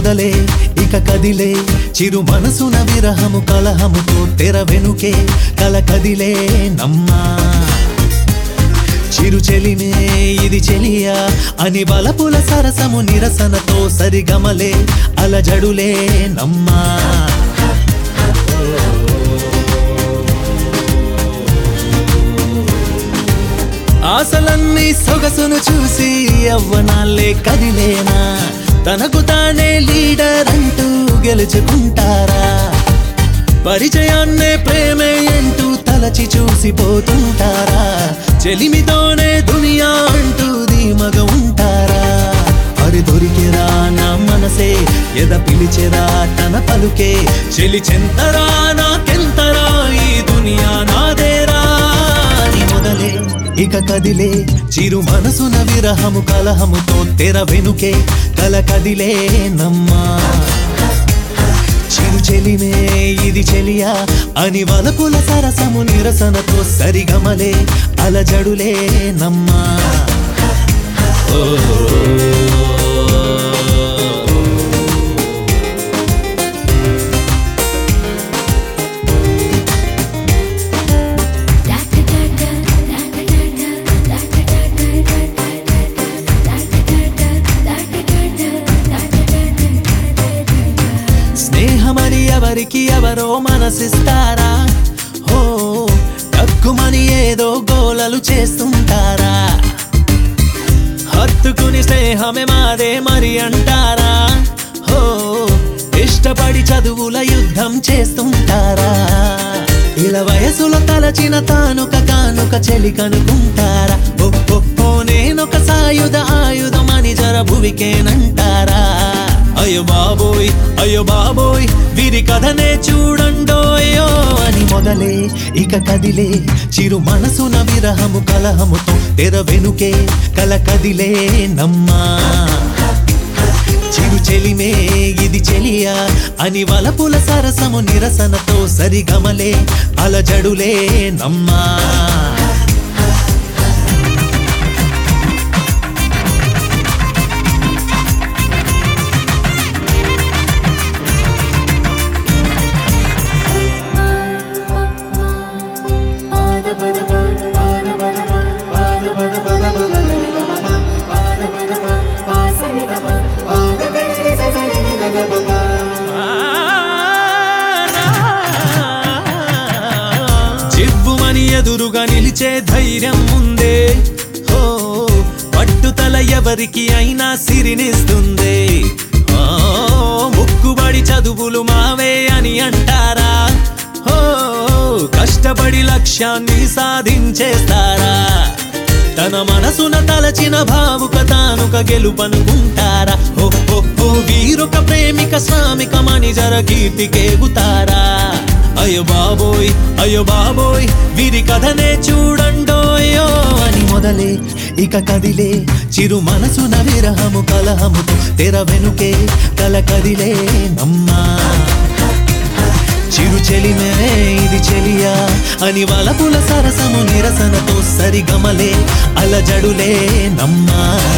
మొదలే ఇక కదిలే చిరు మనసున విరహము కలహముతో తెర వెనుకే కల కదిలే నమ్మా చిరు చెలిమే ఇది చెలియా అని బలపుల సరసము నిరసనతో సరిగమలే అలజడులే నమ్మా ఆశలన్నీ సొగసును చూసి యవ్వనాలే కదిలేనా తనకు తానే లీడర్ అంటూ గెలుచుకుంటారా పరిచయాన్నే ప్రేమే అంటూ తలచి చూసిపోతుంటారా చెలిమితోనే దునియా అంటూ ధీమగ ఉంటారా అరి దొరికెరా నా మనసే ఎద పిలిచెరా తన పలుకే చెలి చెంతరా నాకెంతరా ఈ దునియా నాదేరా అని మొదలే ఇక కదిలే చిరు మనసున విరహము కలహముతో తెర వెనుకే కల కదిలే నమ్మా చిరు చెలిమే ఇది చెలియా అని వలపుల సరసము నిరసనతో సరిగమలే అలజడులే నమ్మా ఓ స్నేహమని ఎవరికి ఎవరో మనసిస్తారా హో తక్కువని ఏదో గోలలు చేస్తుంటారా హత్తుకుని స్నేహమే మాదే మరి అంటారా హో ఇష్టపడి చదువుల యుద్ధం చేస్తుంటారా ఇలా వయసులో తలచిన తానుక కానుక చెలి కనుకుంటారా ఓ ఓ, ఓ నేనొక సాయుధ ఆయుధం అని జర భువికేనంటారా అయ్యో బాబోయ్ అయ్యో బాబోయ్ వీరి కథనే చూడండోయో అని మొదలే ఇక కదిలే చిరు మనసున విరహము కలహముతో తెర వెనుకే కల కదిలే నమ్మా చిరు చెలిమే ఇది చెలియా అని వలపుల సరసము నిరసనతో సరిగమలే అలజడులే నమ్మా చివ్వుమని ఎదురుగా నిలిచే ధైర్యం ఉందే హో పట్టుతల ఎవరికి అయినా సిరినిస్తుంది ఓ, ముక్కుబడి చదువులు మావే అని అంటారా హో కష్టపడి లక్ష్యాన్ని సాధించేస్తారా తన మనసున తలచిన భావుక తానుక గెలుపనుకుంటారా ఓ ఓ, ఓ వీరొక ప్రేమిక శ్రామికమని జర కీర్తికేగుతారా అయ్యో బాబోయ్ అయ్యో బాబోయ్ వీరి కథనే చూడండోయో అని మొదలే ఇక కదిలే చిరు మనసున విరహము కలహముతో తెర వెనుకే కల కదిలే నమ్మా చిరు చెలిమే ఇది చెలియా అని వలపుల సరసము నిరసనతో సరిగమలే అలజడులే నమ్మా